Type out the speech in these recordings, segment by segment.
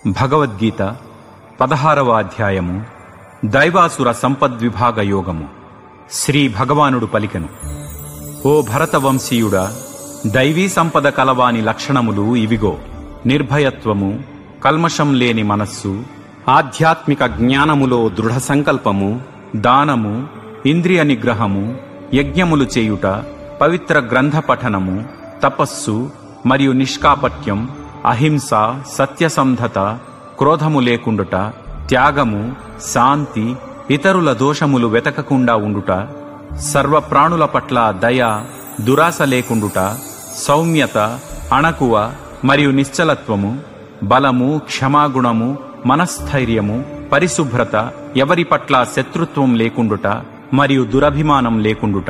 భగవద్గీత పదహారవ అధ్యాయము దైవాసుర సంపద్విభాగ యోగము శ్రీ భగవానుడు పలికెను ఓ భరతవంశీయుడా దైవీ సంపద కలవాని లక్షణములు ఇవిగో నిర్భయత్వము కల్మషం లేని మనస్సు ఆధ్యాత్మిక జ్ఞానములో దృఢ సంకల్పము దానము ఇంద్రియ నిగ్రహము యజ్ఞములు చేయుట పవిత్ర గ్రంథ పఠనము తపస్సు మరియు నిష్కాపట్యం అహింస సత్యసంధత క్రోధము లేకుండుట త్యాగము శాంతి ఇతరుల దోషములు వెతకకుండా ఉండుట సర్వ ప్రాణుల పట్ల దయ దురాశ లేకుండుట సౌమ్యత అణకువ మరియు నిశ్చలత్వము బలము క్షమాగుణము మనస్థైర్యము పరిశుభ్రత ఎవరి పట్ల శత్రుత్వం లేకుండుట మరియు దురభిమానం లేకుండుట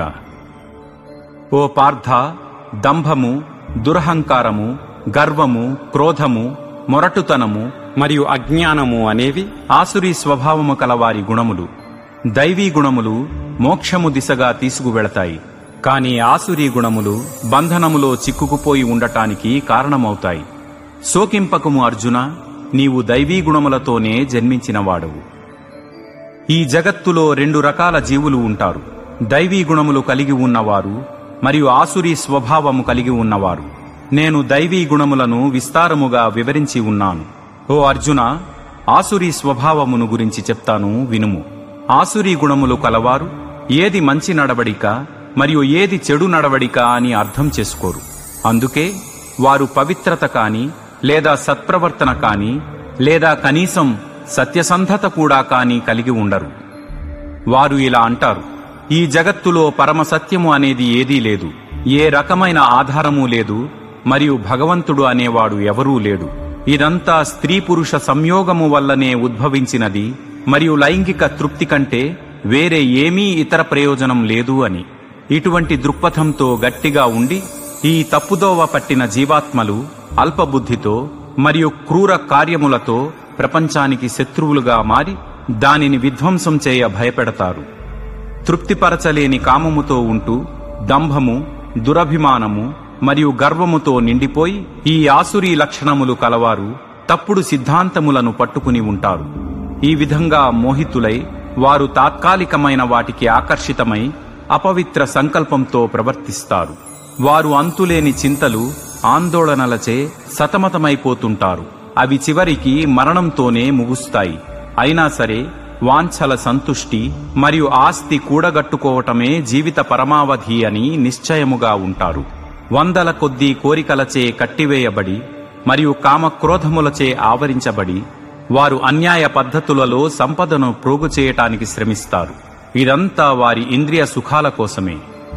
ఓ పార్థ దంభము దురహంకారము గర్వము క్రోధము మొరటుతనము మరియు అజ్ఞానము అనేవి ఆసురీ స్వభావము కలవారి గుణములు దైవీ గుణములు మోక్షము దిశగా తీసుకువెళతాయి కాని ఆసురీ గుణములు బంధనములో చిక్కుకుపోయి ఉండటానికి కారణమవుతాయి శోకింపకము అర్జున నీవు దైవీ గుణములతోనే జన్మించినవాడవు ఈ జగత్తులో రెండు రకాల జీవులు ఉంటారు దైవీ గుణములు కలిగి ఉన్నవారు మరియు ఆసురీ స్వభావము కలిగి ఉన్నవారు నేను దైవీ గుణములను విస్తారముగా వివరించి ఉన్నాను ఓ అర్జున ఆసురీ స్వభావమును గురించి చెప్తాను వినుము ఆసురీ గుణములు కలవారు ఏది మంచి నడవడిక మరియు ఏది చెడు నడవడిక అని అర్థం చేసుకోరు అందుకే వారు పవిత్రత కాని లేదా సత్ప్రవర్తన కాని లేదా కనీసం సత్యసంధత కూడా కాని కలిగి ఉండరు వారు ఇలా అంటారు ఈ జగత్తులో పరమ సత్యము అనేది ఏదీ లేదు ఏ రకమైన ఆధారము లేదు మరియు భగవంతుడు అనేవాడు ఎవరూ లేడు ఇదంతా స్త్రీ పురుష సంయోగము వల్లనే ఉద్భవించినది మరియు లైంగిక తృప్తి కంటే వేరే ఏమీ ఇతర ప్రయోజనం లేదు అని ఇటువంటి దృక్పథంతో గట్టిగా ఉండి ఈ తప్పుదోవ పట్టిన జీవాత్మలు అల్పబుద్ధితో మరియు క్రూర కార్యములతో ప్రపంచానికి శత్రువులుగా మారి దానిని విధ్వంసం చేయ భయపెడతారు తృప్తిపరచలేని కామముతో ఉంటూ దంభము దురభిమానము మరియు గర్వముతో నిండిపోయి ఈ ఆసురీ లక్షణములు కలవారు తప్పుడు సిద్ధాంతములను పట్టుకుని ఉంటారు ఈ విధంగా మోహితులై వారు తాత్కాలికమైన వాటికి ఆకర్షితమై అపవిత్ర సంకల్పంతో ప్రవర్తిస్తారు వారు అంతులేని చింతలు ఆందోళనలచే సతమతమైపోతుంటారు అవి చివరికి మరణంతోనే ముగుస్తాయి అయినా సరే వాంఛల సంతుష్టి మరియు ఆస్తి కూడగట్టుకోవటమే జీవిత పరమావధి అని నిశ్చయముగా ఉంటారు వందల కొద్దీ కోరికలచే కట్టివేయబడి మరియు కామక్రోధములచే ఆవరించబడి వారు అన్యాయ పద్ధతులలో సంపదను ప్రోగు చేయటానికి శ్రమిస్తారు ఇదంతా వారి ఇంద్రియ సుఖాల కోసమే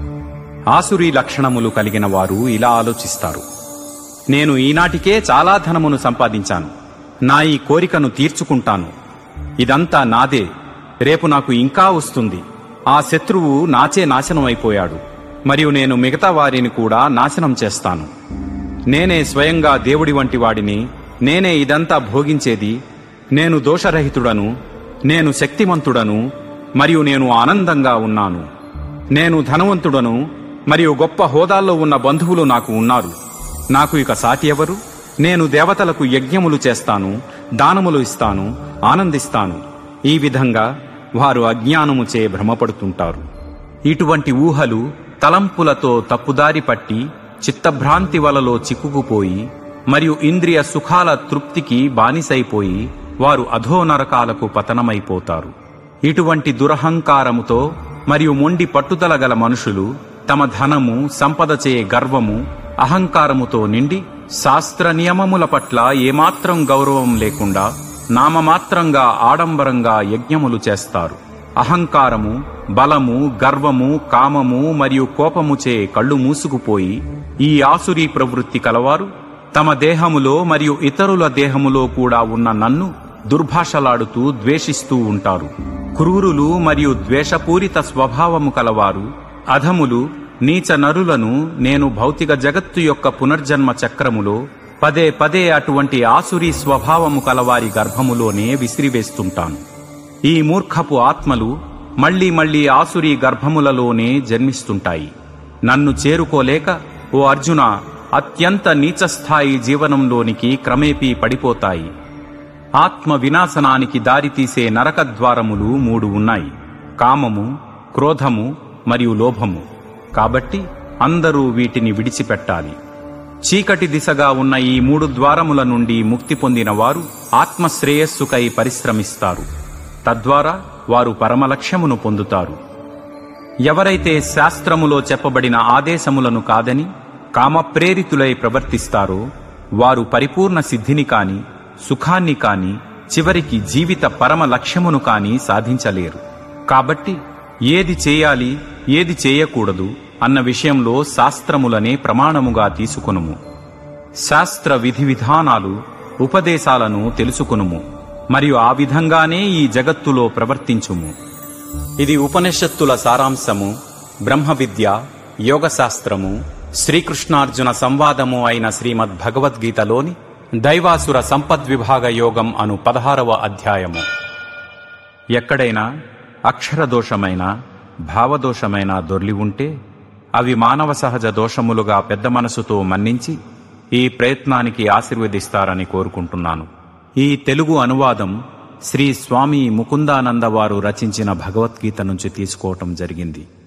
ఆసురీ లక్షణములు కలిగిన వారు ఇలా ఆలోచిస్తారు నేను ఈనాటికే చాలా ధనమును సంపాదించాను నా ఈ కోరికను తీర్చుకుంటాను ఇదంతా నాదే రేపు నాకు ఇంకా వస్తుంది ఆ శత్రువు నాచే నాశనం అయిపోయాడు మరియు నేను మిగతా వారిని కూడా నాశనం చేస్తాను నేనే స్వయంగా దేవుడి వంటి వాడిని నేనే ఇదంతా భోగించేది నేను దోషరహితుడను నేను శక్తిమంతుడను మరియు నేను ఆనందంగా ఉన్నాను నేను ధనవంతుడను మరియు గొప్ప హోదాల్లో ఉన్న బంధువులు నాకు ఉన్నారు నాకు ఇక సాటి ఎవరు నేను దేవతలకు యజ్ఞములు చేస్తాను దానములు ఇస్తాను ఆనందిస్తాను ఈ విధంగా వారు అజ్ఞానముచే భ్రమపడుతుంటారు ఇటువంటి ఊహలు తలంపులతో తప్పుదారి పట్టి చిత్తభ్రాంతి వలలో చిక్కుకుపోయి మరియు ఇంద్రియ సుఖాల తృప్తికి బానిసైపోయి వారు అధోనరకాలకు పతనమైపోతారు ఇటువంటి దురహంకారముతో మరియు మొండి పట్టుదల గల మనుషులు తమ ధనము సంపదచే గర్వము అహంకారముతో నిండి శాస్త్ర నియమముల పట్ల ఏమాత్రం గౌరవం లేకుండా నామమాత్రంగా ఆడంబరంగా యజ్ఞములు చేస్తారు అహంకారము బలము గర్వము కామము మరియు కోపముచే కళ్ళు మూసుకుపోయి ఈ ఆసురీ ప్రవృత్తి కలవారు తమ దేహములో మరియు ఇతరుల దేహములో కూడా ఉన్న నన్ను దుర్భాషలాడుతూ ద్వేషిస్తూ ఉంటారు క్రూరులు మరియు ద్వేషపూరిత స్వభావము కలవారు అధములు నీచ నరులను నేను భౌతిక జగత్తు యొక్క పునర్జన్మ చక్రములో పదే పదే అటువంటి ఆసురీ స్వభావము కలవారి గర్భములోనే విసిరివేస్తుంటాను ఈ మూర్ఖపు ఆత్మలు మళ్లీ మళ్లీ ఆసురీ గర్భములలోనే జన్మిస్తుంటాయి నన్ను చేరుకోలేక ఓ అర్జున అత్యంత నీచస్థాయి జీవనంలోనికి క్రమేపీ పడిపోతాయి ఆత్మ వినాశనానికి దారితీసే నరకద్వారములు మూడు ఉన్నాయి కామము క్రోధము మరియు లోభము కాబట్టి అందరూ వీటిని విడిచిపెట్టాలి చీకటి దిశగా ఉన్న ఈ మూడు ద్వారముల నుండి ముక్తి పొందిన వారు ఆత్మశ్రేయస్సుకై పరిశ్రమిస్తారు తద్వారా వారు పరమలక్ష్యమును పొందుతారు ఎవరైతే శాస్త్రములో చెప్పబడిన ఆదేశములను కాదని కామప్రేరితులై ప్రవర్తిస్తారో వారు పరిపూర్ణ సిద్ధిని కాని సుఖాన్ని కాని చివరికి జీవిత పరమ లక్ష్యమును కాని సాధించలేరు కాబట్టి ఏది చేయాలి ఏది చేయకూడదు అన్న విషయంలో శాస్త్రములనే ప్రమాణముగా తీసుకొనుము శాస్త్ర విధి విధానాలు ఉపదేశాలను తెలుసుకొనుము మరియు ఆ విధంగానే ఈ జగత్తులో ప్రవర్తించుము ఇది ఉపనిషత్తుల సారాంశము బ్రహ్మ విద్య యోగశాస్త్రము శ్రీకృష్ణార్జున సంవాదము అయిన శ్రీమద్ భగవద్గీతలోని దైవాసుర సంపద్విభాగ యోగం అను పదహారవ అధ్యాయము ఎక్కడైనా అక్షరదోషమైన భావదోషమైన దొర్లి ఉంటే అవి మానవ సహజ దోషములుగా పెద్ద మనసుతో మన్నించి ఈ ప్రయత్నానికి ఆశీర్వదిస్తారని కోరుకుంటున్నాను ఈ తెలుగు అనువాదం శ్రీ స్వామి ముకుందానంద వారు రచించిన భగవద్గీత నుంచి తీసుకోవటం జరిగింది